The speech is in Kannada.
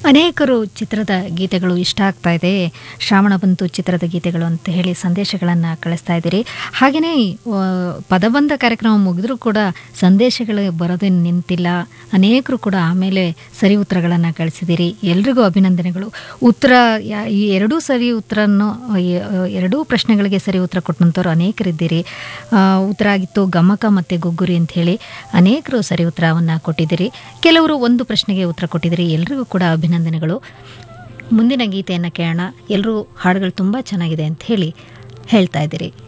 ಅನೇಕರು ಚಿತ್ರದ ಗೀತೆಗಳು ಇಷ್ಟ ಆಗ್ತಾ ಇದೆ ಶ್ರಾವಣ ಬಂತು ಚಿತ್ರದ ಗೀತೆಗಳು ಅಂತ ಹೇಳಿ ಸಂದೇಶಗಳನ್ನು ಕಳಿಸ್ತಾ ಇದ್ದೀರಿ ಹಾಗೆಯೇ ಆ, ಪದಬಂಧ ಕಾರ್ಯಕ್ರಮ ಮುಗಿದ್ರೂ ಕೂಡ ಸಂದೇಶಗಳು ಬರೋದೇ ನಿಂತಿಲ್ಲ ಅನೇಕರು ಕೂಡ ಆಮೇಲೆ ಸರಿ ಉತ್ತರಗಳನ್ನು ಕಳಿಸಿದ್ದೀರಿ ಎಲ್ರಿಗೂ ಅಭಿನಂದನೆಗಳು ಉತ್ತರ ಯಾ- ಈ ಎರಡೂ ಸರಿ ಉತ್ತರನ್ನು ಈ, ಆ, ಎರಡೂ ಪ್ರಶ್ನೆಗಳಿಗೆ ಸರಿ ಉತ್ತರ ಕೊಟ್ಟಂಥವ್ರು ಅನೇಕರಿದ್ದೀರಿ ಆ, ಉತ್ತರ ಆಗಿತ್ತು ಗಮಕ ಮತ್ತು ಗುಗ್ಗುರಿ ಅಂತ ಹೇಳಿ ಅನೇಕರು ಸರಿ ಉತ್ತರವನ್ನು ಕೊಟ್ಟಿದ್ದೀರಿ ಕೆಲವರು ಒಂದು ಪ್ರಶ್ನೆಗೆ ಉತ್ತರ ಕೊಟ್ಟಿದ್ದೀರಿ ಎಲ್ರಿಗೂ ಕೂಡ ಅಭಿನಂದನೆಗಳು ಮುಂದಿನ ಗೀತೆಯನ್ನು ಕೇಳೋಣ ಎಲ್ಲರೂ ಹಾಡುಗಳು ತುಂಬ ಚೆನ್ನಾಗಿದೆ ಅಂತ ಹೇಳಿ ಹೇಳ್ತಾ ಇದ್ದೀರಿ